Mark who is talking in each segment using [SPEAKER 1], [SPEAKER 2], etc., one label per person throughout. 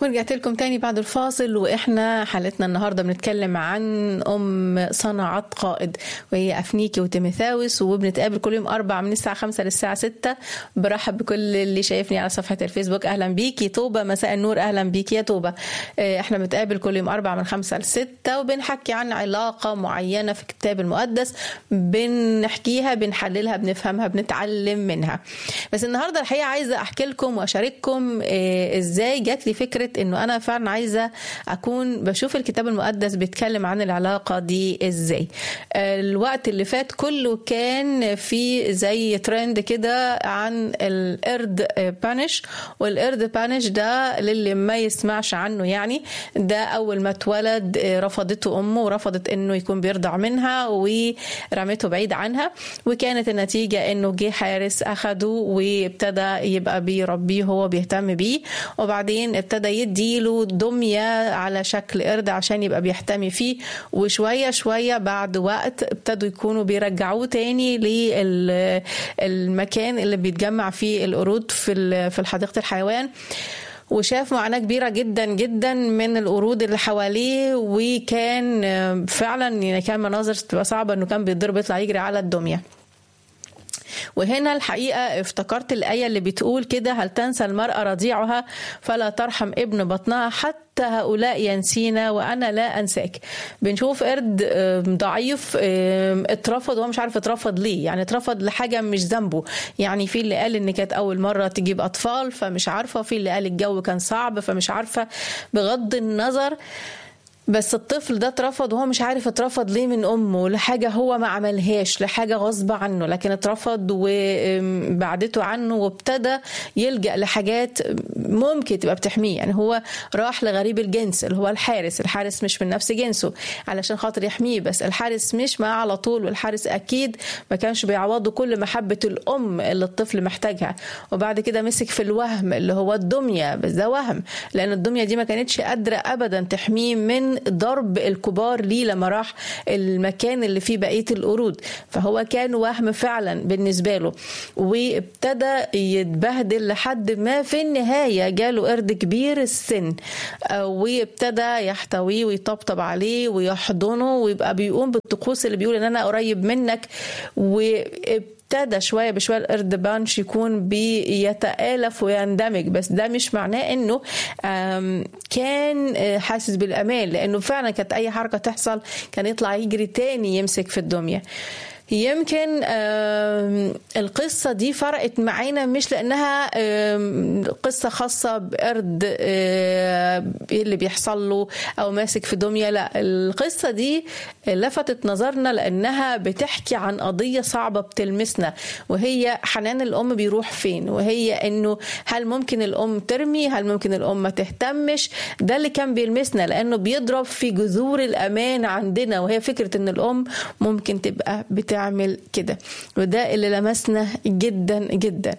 [SPEAKER 1] ورجعت لكم تاني بعد الفاصل واحنا حالتنا النهارده بنتكلم عن ام صنعت قائد وهي افنيكي وتيميثاوس وبنتقابل كل يوم اربع من الساعه 5 للساعه 6 برحب بكل اللي شايفني على صفحه الفيسبوك اهلا بيكي طوبه مساء النور اهلا بيكي يا طوبه احنا بنتقابل كل يوم اربع من 5 ل 6 وبنحكي عن علاقه معينه في الكتاب المقدس بنحكيها بنحللها بنفهمها بنتعلم منها بس النهارده الحقيقه عايزه احكي لكم واشارككم ازاي جات لي فكره انه انا فعلا عايزه اكون بشوف الكتاب المقدس بيتكلم عن العلاقه دي ازاي الوقت اللي فات كله كان في زي ترند كده عن القرد بانش والقرد بانش ده للي ما يسمعش عنه يعني ده اول ما اتولد رفضته امه ورفضت انه يكون بيرضع منها ورمته بعيد عنها وكانت النتيجه انه جه حارس اخده وابتدى يبقى بيربيه هو بيهتم بيه وبعدين ابتدى يديله دميه على شكل قرد عشان يبقى بيحتمي فيه وشويه شويه بعد وقت ابتدوا يكونوا بيرجعوه تاني للمكان اللي بيتجمع فيه القرود في في حديقه الحيوان وشاف معاناة كبيرة جدا جدا من القرود اللي حواليه وكان فعلا يعني كان مناظر تبقى صعبة انه كان بيتضرب يطلع يجري على الدمية وهنا الحقيقة افتكرت الآية اللي بتقول كده هل تنسى المرأة رضيعها فلا ترحم ابن بطنها حتى هؤلاء ينسينا وأنا لا أنساك بنشوف قرد ضعيف اترفض وهو مش عارف اترفض ليه يعني اترفض لحاجة مش ذنبه يعني في اللي قال إن كانت أول مرة تجيب أطفال فمش عارفة في اللي قال الجو كان صعب فمش عارفة بغض النظر بس الطفل ده اترفض وهو مش عارف اترفض ليه من امه لحاجه هو ما عملهاش لحاجه غصب عنه لكن اترفض وبعدته عنه وابتدى يلجا لحاجات ممكن تبقى بتحميه يعني هو راح لغريب الجنس اللي هو الحارس الحارس مش من نفس جنسه علشان خاطر يحميه بس الحارس مش معاه على طول والحارس اكيد ما كانش بيعوضه كل محبه الام اللي الطفل محتاجها وبعد كده مسك في الوهم اللي هو الدميه بس ده وهم لان الدميه دي ما كانتش قادره ابدا تحميه من ضرب الكبار ليه لما راح المكان اللي فيه بقيه القرود فهو كان وهم فعلا بالنسبه له وابتدى يتبهدل لحد ما في النهايه جاله قرد كبير السن وابتدى يحتويه ويطبطب عليه ويحضنه ويبقى بيقوم بالطقوس اللي بيقول ان انا قريب منك وابتدى ابتدى شوية بشوية القرد بانش يكون بيتآلف ويندمج بس ده مش معناه انه كان حاسس بالامان لانه فعلا كانت اي حركة تحصل كان يطلع يجري تاني يمسك في الدمية يمكن القصة دي فرقت معانا مش لأنها قصة خاصة بقرد اللي بيحصل له أو ماسك في دمية لا القصة دي لفتت نظرنا لأنها بتحكي عن قضية صعبة بتلمسنا وهي حنان الأم بيروح فين وهي أنه هل ممكن الأم ترمي هل ممكن الأم ما تهتمش ده اللي كان بيلمسنا لأنه بيضرب في جذور الأمان عندنا وهي فكرة أن الأم ممكن تبقى بتاع تعمل كده وده اللي لمسنا جدا جدا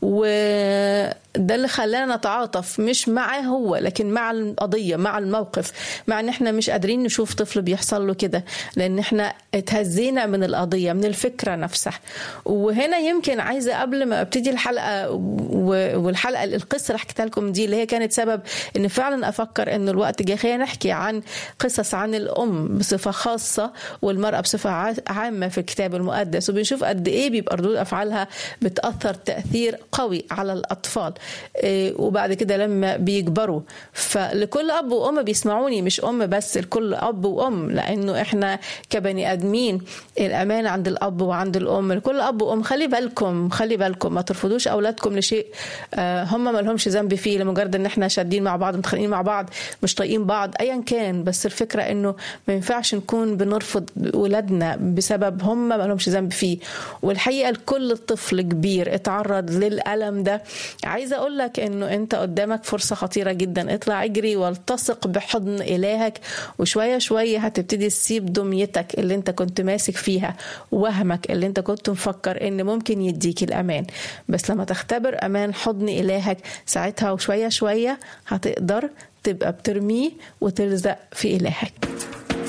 [SPEAKER 1] وده اللي خلانا نتعاطف مش معاه هو لكن مع القضية مع الموقف مع ان احنا مش قادرين نشوف طفل بيحصل له كده لان احنا اتهزينا من القضية من الفكرة نفسها وهنا يمكن عايزة قبل ما ابتدي الحلقة والحلقة القصة اللي حكيتها لكم دي اللي هي كانت سبب ان فعلا افكر ان الوقت جاي خلينا نحكي عن قصص عن الام بصفة خاصة والمرأة بصفة عامة في الكتاب المقدس وبنشوف قد ايه بيبقى ردود افعالها بتاثر تاثير قوي على الاطفال وبعد كده لما بيكبروا فلكل اب وام بيسمعوني مش ام بس لكل اب وام لانه احنا كبني ادمين الامان عند الاب وعند الام لكل اب وام خلي بالكم خلي بالكم ما ترفضوش اولادكم لشيء هم ما لهمش ذنب فيه لمجرد ان احنا شادين مع بعض متخانقين مع بعض مش طايقين بعض ايا كان بس الفكره انه ما ينفعش نكون بنرفض ولادنا بسبب هم ما لهمش ذنب فيه والحقيقه لكل طفل كبير اتعرض للالم ده عايزه اقول لك انه انت قدامك فرصه خطيره جدا اطلع اجري والتصق بحضن الهك وشويه شويه هتبتدي تسيب دميتك اللي انت كنت ماسك فيها وهمك اللي انت كنت مفكر ان ممكن يديك الامان بس لما تختبر امان حضن الهك ساعتها وشويه شويه هتقدر تبقى بترميه وتلزق في الهك